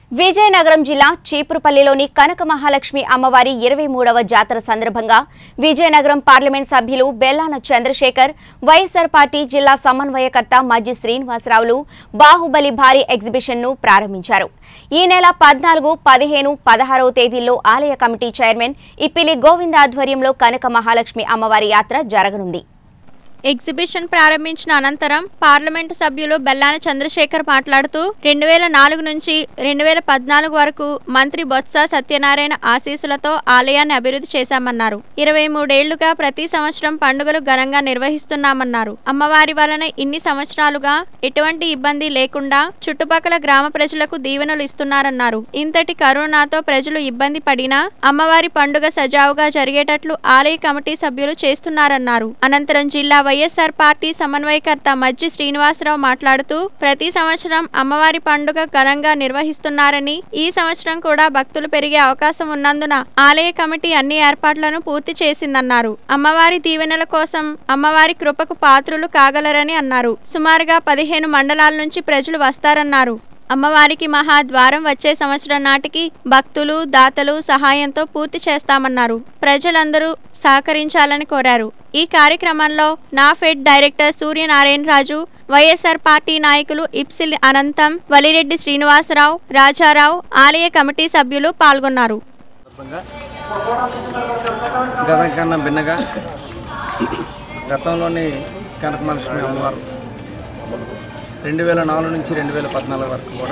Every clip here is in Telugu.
విజయనగరం జిల్లా చీపురుపల్లిలోని కనక మహాలక్ష్మి అమ్మవారి ఇరవై మూడవ జాతర సందర్భంగా విజయనగరం పార్లమెంట్ సభ్యులు బెల్లాన చంద్రశేఖర్ వైఎస్సార్ పార్టీ జిల్లా సమన్వయకర్త మజ్జి శ్రీనివాసరావులు బాహుబలి భారీ ఎగ్జిబిషన్ ను ప్రారంభించారు ఈ నెల పద్నాలుగు పదిహేను పదహారవ తేదీల్లో ఆలయ కమిటీ చైర్మన్ ఇప్పిలి గోవింద ఆధ్వర్యంలో కనక మహాలక్ష్మి అమ్మవారి యాత్ర జరగనుంది ఎగ్జిబిషన్ ప్రారంభించిన అనంతరం పార్లమెంటు సభ్యులు బెల్లాన చంద్రశేఖర్ మాట్లాడుతూ రెండు వేల నాలుగు నుంచి రెండు వేల పద్నాలుగు వరకు మంత్రి బొత్స సత్యనారాయణ ఆశీస్సులతో ఆలయాన్ని అభివృద్ధి చేశామన్నారు ఇరవై మూడేళ్లుగా ప్రతి సంవత్సరం పండుగలు ఘనంగా నిర్వహిస్తున్నామన్నారు అమ్మవారి వలన ఇన్ని సంవత్సరాలుగా ఎటువంటి ఇబ్బంది లేకుండా చుట్టుపక్కల గ్రామ ప్రజలకు దీవెనలు ఇస్తున్నారన్నారు ఇంతటి కరోనాతో ప్రజలు ఇబ్బంది పడినా అమ్మవారి పండుగ సజావుగా జరిగేటట్లు ఆలయ కమిటీ సభ్యులు చేస్తున్నారన్నారు అనంతరం జిల్లా వైఎస్ఆర్ పార్టీ సమన్వయకర్త మజ్జి శ్రీనివాసరావు మాట్లాడుతూ ప్రతి సంవత్సరం అమ్మవారి పండుగ ఘనంగా నిర్వహిస్తున్నారని ఈ సంవత్సరం కూడా భక్తులు పెరిగే అవకాశం ఉన్నందున ఆలయ కమిటీ అన్ని ఏర్పాట్లను పూర్తి చేసిందన్నారు అమ్మవారి దీవెనల కోసం అమ్మవారి కృపకు పాత్రులు కాగలరని అన్నారు సుమారుగా పదిహేను మండలాల నుంచి ప్రజలు వస్తారన్నారు అమ్మవారికి మహాద్వారం వచ్చే సంవత్సరం నాటికి భక్తులు దాతలు సహాయంతో పూర్తి చేస్తామన్నారు ప్రజలందరూ సహకరించాలని కోరారు ఈ కార్యక్రమంలో NAFED director Suryanarayana Raju YSR party నాయకులు ఇప్సిల్ అనంతం వలిరెడ్డి శ్రీనివాసరావు రాజారావు ఆలయ కమిటీ సభ్యులు పాల్గొన్నారు సందర్భంగా గతం కన్నా భిన్నగా గతంలోని కనకమలక్ష్మి అమ్మవారు రెండు వేల నాలుగు నుంచి రెండు వేల పద్నాలుగు వరకు కూడా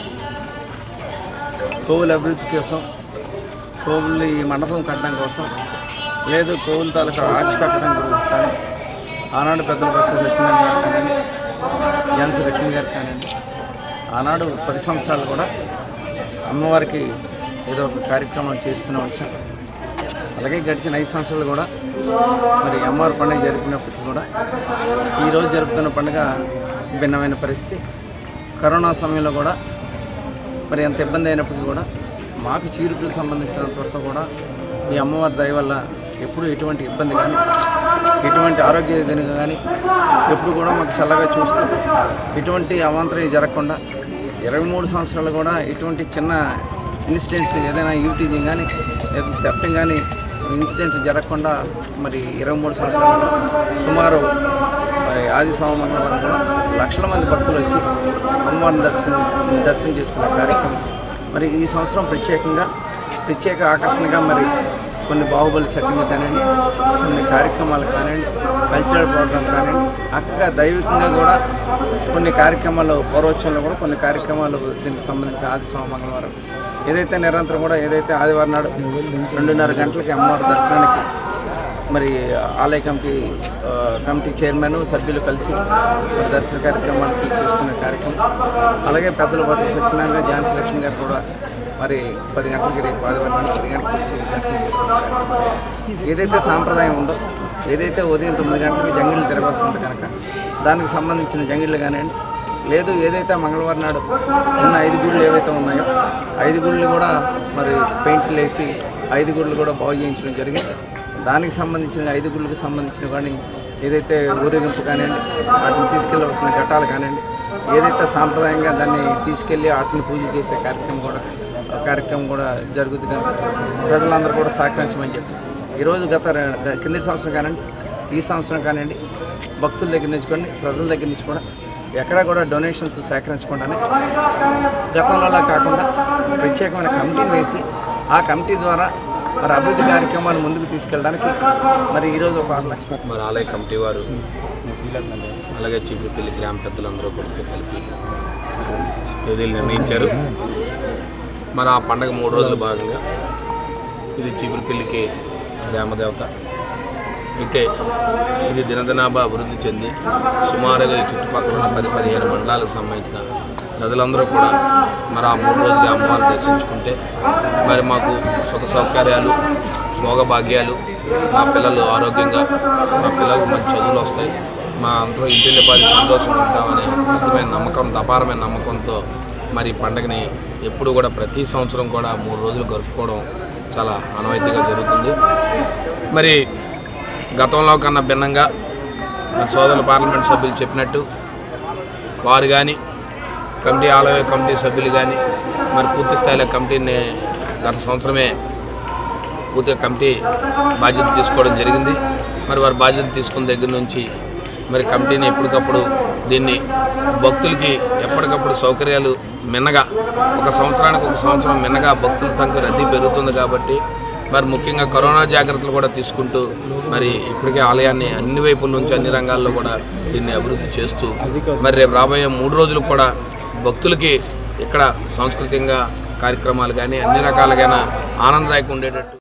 కోవుల అభివృద్ధి కోసం కోవులు ఈ మండపం కట్టడం కోసం లేదు కోవుల తాలూకా ఆర్చి కట్టడం గురించి కానీ ఆనాడు పెద్దలు వచ్చే సత్యనారాయణ గారు కానివ్వండి ఝాన్సీ లక్ష్మి గారు కానివ్వండి ఆనాడు పది సంవత్సరాలు కూడా అమ్మవారికి ఏదో ఒక కార్యక్రమం చేస్తూనే వచ్చాం అలాగే గడిచిన ఐదు సంవత్సరాలు కూడా మరి అమ్మవారి పండుగ జరిపినప్పటికీ కూడా ఈరోజు జరుపుతున్న పండుగ భిన్నమైన పరిస్థితి కరోనా సమయంలో కూడా మరి ఎంత ఇబ్బంది అయినప్పటికీ కూడా మాకు చీరుపులకు సంబంధించినంత వరకు కూడా ఈ అమ్మవారి దయ వల్ల ఎప్పుడు ఎటువంటి ఇబ్బంది కానీ ఎటువంటి ఆరోగ్య దీని కానీ ఎప్పుడు కూడా మాకు చల్లగా చూస్తూ ఎటువంటి అవాంతరం జరగకుండా ఇరవై మూడు సంవత్సరాలు కూడా ఎటువంటి చిన్న ఇన్సిడెంట్స్ ఏదైనా యూటీజింగ్ కానీ లేదా థెఫ్టింగ్ కానీ ఇన్సిడెంట్ జరగకుండా మరి ఇరవై మూడు సంవత్సరాలు సుమారు మరి ఆది సోమవారం కూడా లక్షల మంది భక్తులు వచ్చి అమ్మవారిని దర్శనం దర్శనం చేసుకునే కార్యక్రమం మరి ఈ సంవత్సరం ప్రత్యేకంగా ప్రత్యేక ఆకర్షణగా మరి కొన్ని బాహుబలి సెట్టింగ్ కానివ్వండి కొన్ని కార్యక్రమాలు కానివ్వండి కల్చరల్ ప్రోగ్రామ్ కానివ్వండి అక్కగా దైవికంగా కూడా కొన్ని కార్యక్రమాలు పౌరోత్సవంలో కూడా కొన్ని కార్యక్రమాలు దీనికి సంబంధించిన ఆది సోమ మంగళవారం ఏదైతే నిరంతరం కూడా ఏదైతే ఆదివారం నాడు రెండున్నర గంటలకి అమ్మవారి దర్శనానికి మరి ఆలయ కమిటీ ఆ, కమిటీ చైర్మన్ సభ్యులు కలిసి మరి దర్శన కార్యక్రమానికి చేసుకునే కార్యక్రమం అలాగే పెద్దల బస్సు సత్యనారాయణ ఝాన్సీ లక్ష్మి గారు కూడా మరి పది గంటలకి రేపు ఆదివారం నాడు పది గంటలకు వచ్చి దర్శనం చేసుకుంటారు ఏదైతే సాంప్రదాయం ఉందో ఏదైతే ఉదయం తొమ్మిది గంటలకి జంగిళ్ళు తిరగొస్తుంది కనుక దానికి సంబంధించిన జంగిళ్ళు కానివ్వండి లేదు ఏదైతే మంగళవారం నాడు ఉన్న ఐదు గుళ్ళు ఏవైతే ఉన్నాయో ఐదు గుళ్ళు కూడా మరి పెయింట్లు వేసి ఐదు గుళ్ళు కూడా బాగు చేయించడం జరిగింది దానికి సంబంధించిన ఐదు గుళ్ళకి సంబంధించిన కానీ ఏదైతే ఊరేగింపు కానివ్వండి వాటిని తీసుకెళ్ళవలసిన ఘట్టాలు కానివ్వండి ఏదైతే సాంప్రదాయంగా దాన్ని తీసుకెళ్ళి వాటిని పూజ చేసే కార్యక్రమం కూడా కార్యక్రమం కూడా జరుగుతుంది కనుక ప్రజలందరూ కూడా సహకరించమని చెప్పి ఈరోజు గత రె- కిందటి సంవత్సరం కానివ్వండి ఈ సంవత్సరం కానివ్వండి భక్తుల దగ్గర నుంచి కొన్ని ప్రజల దగ్గర నుంచి కూడా ఎక్కడా కూడా డొనేషన్స్ సేకరించకుండానే గతంలో కాకుండా ప్రత్యేకమైన కమిటీని వేసి ఆ కమిటీ ద్వారా మరి అభివృద్ధి కార్యక్రమాన్ని ముందుకు తీసుకెళ్ళడానికి మరి ఈరోజు ఒక ఆరు లక్షల మరి ఆలయ కమిటీ వారు అలాగే చీపురుపల్లి గ్రామ పెద్దలందరూ కూడా కలిపి తేదీలు నిర్ణయించారు మరి ఆ పండగ మూడు రోజుల భాగంగా ఇది చీపురుపల్లికి గ్రామదేవత అయితే ఇది దినదినాభా అభివృద్ధి చెంది సుమారుగా ఈ చుట్టుపక్కల ఉన్న పది పదిహేను మండలాలకు సంబంధించిన ప్రజలందరూ కూడా మరి ఆ మూడు రోజులుగా అమ్మవారిని దర్శించుకుంటే మరి మాకు సుఖ సౌకర్యాలు భోగభాగ్యాలు మా పిల్లలు ఆరోగ్యంగా మా పిల్లలకు మంచి చదువులు వస్తాయి మా అందరూ ఇంటిని పది సంతోషంగా ఉంటామనే అద్భుతమైన నమ్మకం అపారమైన నమ్మకంతో మరి ఈ పండుగని ఎప్పుడు కూడా ప్రతి సంవత్సరం కూడా మూడు రోజులు గడుపుకోవడం చాలా అనవైతీగా జరుగుతుంది మరి గతంలో కన్నా భిన్నంగా మన సోదరుల పార్లమెంట్ సభ్యులు చెప్పినట్టు వారు కానీ కమిటీ ఆలయ కమిటీ సభ్యులు కానీ మరి పూర్తి స్థాయిలో కమిటీని గత సంవత్సరమే పూర్తిగా కమిటీ బాధ్యత తీసుకోవడం జరిగింది మరి వారి బాధ్యత తీసుకున్న దగ్గర నుంచి మరి కమిటీని ఎప్పటికప్పుడు దీన్ని భక్తులకి ఎప్పటికప్పుడు సౌకర్యాలు మిన్నగా ఒక సంవత్సరానికి ఒక సంవత్సరం మిన్నగా భక్తుల సంఖ్య రద్దీ పెరుగుతుంది కాబట్టి మరి ముఖ్యంగా కరోనా జాగ్రత్తలు కూడా తీసుకుంటూ మరి ఇప్పటికే ఆలయాన్ని అన్ని వైపుల నుంచి అన్ని రంగాల్లో కూడా దీన్ని అభివృద్ధి చేస్తూ మరి రేపు రాబోయే మూడు రోజులు కూడా భక్తులకి ఇక్కడ సాంస్కృతికంగా కార్యక్రమాలు కానీ అన్ని రకాలుగా ఆనందదాయకంగా ఉండేటట్టు